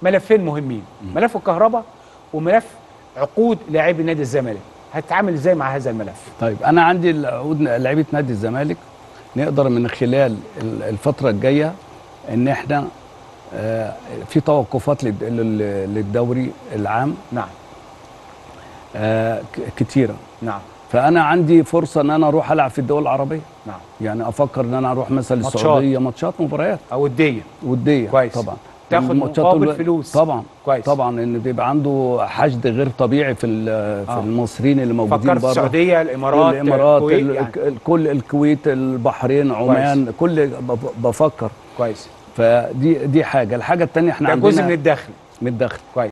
ملفين مهمين ملف الكهرباء وملف عقود لاعبي نادي الزمالك هتتعامل ازاي مع هذا الملف طيب انا عندي العقود لعيبه نادي الزمالك نقدر من خلال ال- الفتره الجايه ان احنا آه، في توقفات للد- لل- للدوري العام نعم آه، ك- كتيره نعم فانا عندي فرصه ان انا اروح العب في الدول العربيه نعم يعني افكر ان انا اروح مثلا ماتشات. السعوديه ماتشات مباريات او الديه وديه كويس. طبعا تاخد الماتشات مقابل الو- فلوس. طبعا كويس. طبعا ان بيبقى عنده حشد غير طبيعي في ال- في آه. المصريين اللي موجودين فكرت بره السعوديه الامارات الامارات الكويت ال- يعني. ال- كل الكويت البحرين عمان كل بف- بفكر كويس فدي دي حاجه الحاجه الثانيه احنا ده عندنا جزء من الدخل من الدخل كويس